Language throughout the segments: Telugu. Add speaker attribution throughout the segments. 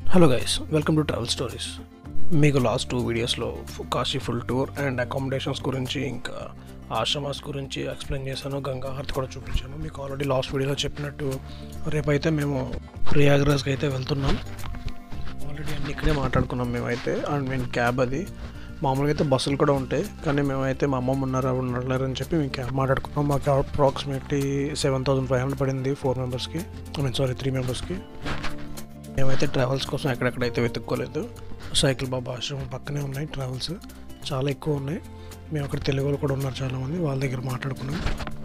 Speaker 1: hello guys welcome to travel stories మీకు లాస్ట్ టూ వీడియోస్లో Kashi full tour and accommodations గురించి ఇంకా ఆశ్రమాస్ గురించి ఎక్స్ప్లెయిన్ చేశాను గంగా హారతి కూడా చూపించాను మీకు ఆల్రెడీ లాస్ట్ వీడియోలో చెప్పినట్టు రేపైతే మేము ప్రయాగ్రాజ్కి అయితే వెళ్తున్నాం ఆల్రెడీ అన్ని ఇక్కడే మాట్లాడుకున్నాం మేమైతే అండ్ మేము క్యాబ్ అది మామూలుగా అయితే బస్సులు కూడా ఉంటాయి కానీ మేమైతే మా అమ్మమ్మ ఉన్నారు ఉన్నారు అని చెప్పి మేము క్యాబ్ మాట్లాడుకున్నాం మాకు approximately seven thousand five hundred పడింది ఫోర్ మెంబర్స్కి ఐ మీన్ సారీ త్రీ మెంబర్స్కి మేమైతే ట్రావెల్స్ కోసం ఎక్కడెక్కడైతే వెతుక్కోలేదు సైకిల్ బాబా ఆశ్రమం పక్కనే ఉన్నాయి ట్రావెల్స్ చాలా ఎక్కువ ఉన్నాయి మేము అక్కడ తెలుగు వాళ్ళు కూడా ఉన్నారు చాలామంది వాళ్ళ దగ్గర మాట్లాడుకున్నాం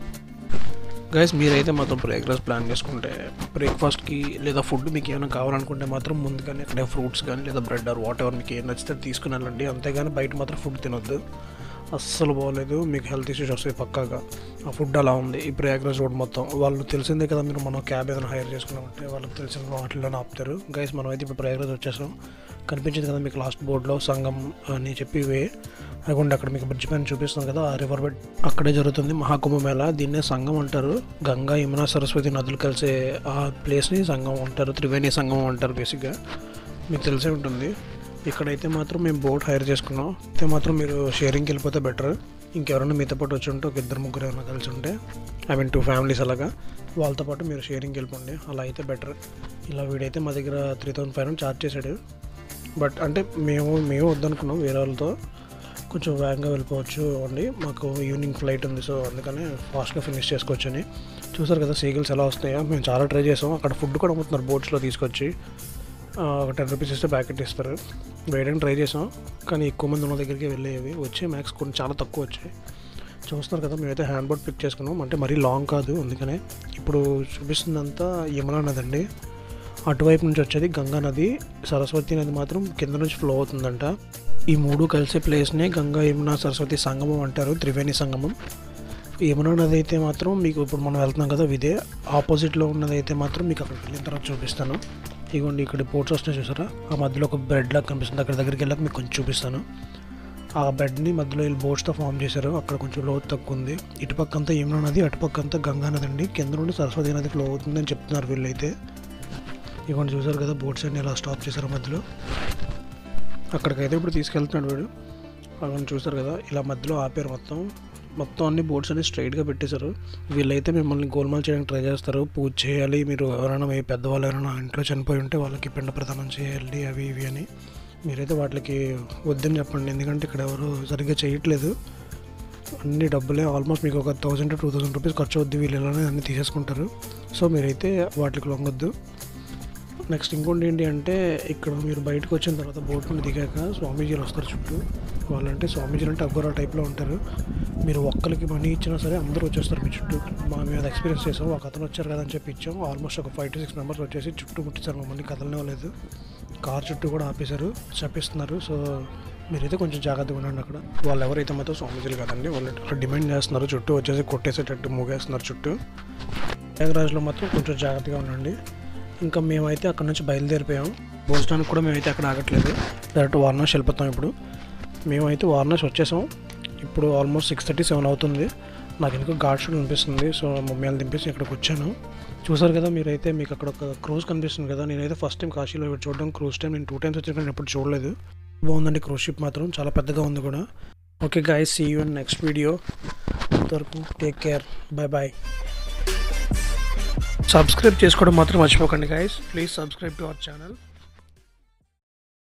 Speaker 1: గైస్ మీరైతే మాత్రం బ్రేక్ఫాస్ట్ ప్లాన్ చేసుకుంటే బ్రేక్ఫాస్ట్కి లేదా ఫుడ్ మీకు ఏమైనా కావాలనుకుంటే మాత్రం ముందుగానే అక్కడ ఫ్రూట్స్ కానీ లేదా బ్రెడ్ ఆర్ వాట్ ఎవర్ మీకు ఏం నచ్చితే తీసుకుని వెళ్ళండి అంతేగాని బయట మాత్రం ఫుడ్ తినొద్దు అస్సలు బాగోలేదు మీకు హెల్త్ ఇష్యూస్ వస్తాయి పక్కాగా ఆ ఫుడ్ అలా ఉంది ఈ ప్రయాగ్రాజ్ రోడ్ మొత్తం వాళ్ళు తెలిసిందే కదా మీరు మనం క్యాబ్ ఏదైనా హైర్ చేసుకున్నామంటే వాళ్ళకి తెలిసిన వాటిలోనే ఆపుతారు గైస్ మనం అయితే ఇప్పుడు ప్రయాగ్రాజ్ వచ్చేసాం కనిపించింది కదా మీకు లాస్ట్ బోర్డులో సంగం అని చెప్పి వే అదిగోండి అక్కడ మీకు బ్రిడ్జ్ పైన చూపిస్తుంది కదా ఆ రివర్ బెడ్ అక్కడే జరుగుతుంది మహాకుంభ మేళ దీన్నే సంగం అంటారు గంగా యమున సరస్వతి నదులు కలిసే ఆ ప్లేస్ని సంగం అంటారు త్రివేణి సంగమం అంటారు బేసిక్గా మీకు తెలిసే ఉంటుంది ఇక్కడైతే మాత్రం మేము బోట్ హైర్ చేసుకున్నాం అయితే మాత్రం మీరు షేరింగ్కి వెళ్ళిపోతే బెటర్ ఇంకెవరైనా మీతో పాటు వచ్చి ఉంటే ఒక ఇద్దరు ముగ్గురు ఏమైనా కలిసి ఉంటే ఐ మీన్ టూ ఫ్యామిలీస్ అలాగా వాళ్ళతో పాటు మీరు షేరింగ్కి వెళ్ళిపోండి అలా అయితే బెటర్ ఇలా వీడైతే మా దగ్గర three thousand five hundred charge చేశాడు బట్ అంటే మేము మేము వద్దనుకున్నాం వేరే వాళ్ళతో కొంచెం వేగంగా వెళ్ళిపోవచ్చు అండి మాకు ఈవినింగ్ ఫ్లైట్ ఉంది సో అందుకనే ఫాస్ట్గా ఫినిష్ చేసుకోవచ్చు అని చూసారు కదా సీగిల్స్ ఎలా వస్తాయో మేము చాలా ట్రై చేసాం అక్కడ ఫుడ్ కూడా అమ్ముతున్నారు బోట్స్లో తీసుకొచ్చి ఆ, ఒక టెన్ రూపీస్ ఇస్తే ప్యాకెట్ ఇస్తారు వేయడానికి ట్రై చేసాం కానీ ఎక్కువ మంది ఉన్న దగ్గరికి వెళ్ళేవి వచ్చే మ్యాక్స్ కొన్ని చాలా తక్కువ వచ్చాయి చూస్తున్నారు కదా మేమైతే హ్యాండ్ బోట్ పిక్ చేసుకున్నాం అంటే మరీ లాంగ్ కాదు అందుకనే ఇప్పుడు చూపిస్తుందంతా యమునా నది అండి అటువైపు నుంచి వచ్చేది గంగా నది సరస్వతి నది మాత్రం కింద నుంచి ఫ్లో అవుతుందంట ఈ మూడు కలిసే ప్లేస్నే గంగా యమున సరస్వతి సంగమం అంటారు త్రివేణి సంగమం యమునా నది అయితే మాత్రం మీకు ఇప్పుడు మనం వెళ్తున్నాం కదా ఇదే ఆపోజిట్లో ఉన్నది అయితే మాత్రం మీకు అక్కడికి వెళ్ళిన తర్వాత చూపిస్తాను ఇగోండి ఇక్కడ బోట్స్ వస్తున్నాయి చూసారా ఆ మధ్యలో ఒక బెడ్ లాగా కనిపిస్తుంది అక్కడ దగ్గరికి వెళ్ళాక మీకు కొంచెం చూపిస్తాను ఆ బెడ్ని మధ్యలో వీళ్ళు బోట్స్తో ఫామ్ చేశారు అక్కడ కొంచెం లోతు తక్కువ ఉంది ఇటుపక్క అంతా యమునా నది అటుపక్క అంతా గంగా నది అండి కింద నుండి సరస్వతి నది ఫ్లో అవుతుందని చెప్తున్నారు వీళ్ళైతే ఇవ్వండి చూసారు కదా బోట్స్ అన్ని ఇలా స్టాప్ చేశారు మధ్యలో అక్కడికైతే ఇప్పుడు తీసుకెళ్తున్నాడు వీడు అవన్నీ చూసారు కదా ఇలా మధ్యలో ఆపారు మొత్తం మొత్తం అన్ని బోట్స్ అన్ని స్ట్రైట్గా పెట్టేశారు వీళ్ళైతే మిమ్మల్ని గోల్మాల్ చేయడానికి ట్రై చేస్తారు పూజ చేయాలి మీరు ఎవరైనా మీ పెద్దవాళ్ళు ఎవరైనా ఇంట్లో చనిపోయి ఉంటే వాళ్ళకి పిండ ప్రదానం చేయాలి అవి ఇవి అని మీరైతే వాటికి వద్దని చెప్పండి ఎందుకంటే ఇక్కడ ఎవరు సరిగ్గా చేయట్లేదు అన్ని డబ్బులే ఆల్మోస్ట్ మీకు ఒక thousand to two thousand rupees ఖర్చు అవుద్ది వీళ్ళు ఇలానే అన్ని తీసేసుకుంటారు సో మీరైతే వాటికి లొంగొద్దు నెక్స్ట్ ఇంకోటి ఏంటి అంటే ఇక్కడ మీరు బయటకు వచ్చిన తర్వాత బోట్ నుండి దిగాక స్వామీజీలు వస్తారు చుట్టూ వాళ్ళంటే స్వామీజీలు అంటే అగ్గోరా టైప్లో ఉంటారు మీరు ఒక్కరికి మనీ ఇచ్చినా సరే అందరూ వచ్చేస్తారు మీ చుట్టూ మా మీద ఎక్స్పీరియన్స్ చేసాం ఒక అతను వచ్చారు కదా అని చెప్పి ఇచ్చాం ఆల్మోస్ట్ ఒక ఫైవ్ టు సిక్స్ మెంబర్స్ వచ్చేసి చుట్టూ ముట్టించారు మమ్మల్ని కదలనివ్వలేదు కార్ చుట్టూ కూడా ఆపేశారు చెప్పిస్తున్నారు సో మీరైతే కొంచెం జాగ్రత్తగా ఉండండి అక్కడ వాళ్ళు ఎవరైతే మాత్రం స్వామీజీలు కదండి వాళ్ళు అక్కడ డిమాండ్ చేస్తున్నారు చుట్టూ వచ్చేసి కొట్టేసేటట్టు మూగేస్తున్నారు చుట్టూ ప్రయాగరాజ్లో మాత్రం కొంచెం జాగ్రత్తగా ఉండండి ఇంకా మేమైతే అక్కడ నుంచి బయలుదేరిపోయాం భోజనానికి కూడా మేమైతే అక్కడ ఆగట్లేదు డైరెక్ట్ వారణాసి వెళ్ళిపోతాం ఇప్పుడు మేమైతే వారణాసి వచ్చేసాం ఇప్పుడు ఆల్మోస్ట్ సిక్స్ థర్టీ సెవెన్ అవుతుంది నాకు ఎందుకో ఘాట్ షూట్ అనిపిస్తుంది సో మమ్మల్ని దింపేసి ఇక్కడికి వచ్చాను చూసారు కదా మీరైతే మీకు అక్కడ ఒక క్రూజ్ కనిపిస్తుంది కదా నేనైతే ఫస్ట్ టైం కాశీలో ఇక్కడ చూడడం క్రూజ్ టైం నేను టూ టైమ్స్ వచ్చాను కానీ ఎప్పుడు చూడలేదు బాగుందండి క్రూజ్ షిప్ మాత్రం చాలా పెద్దగా ఉంది కూడా okay guys see you in next video అంతవరకు take care bye bye subscribe చేసుకోవడం మాత్రం మర్చిపోకండి guys please subscribe to our channel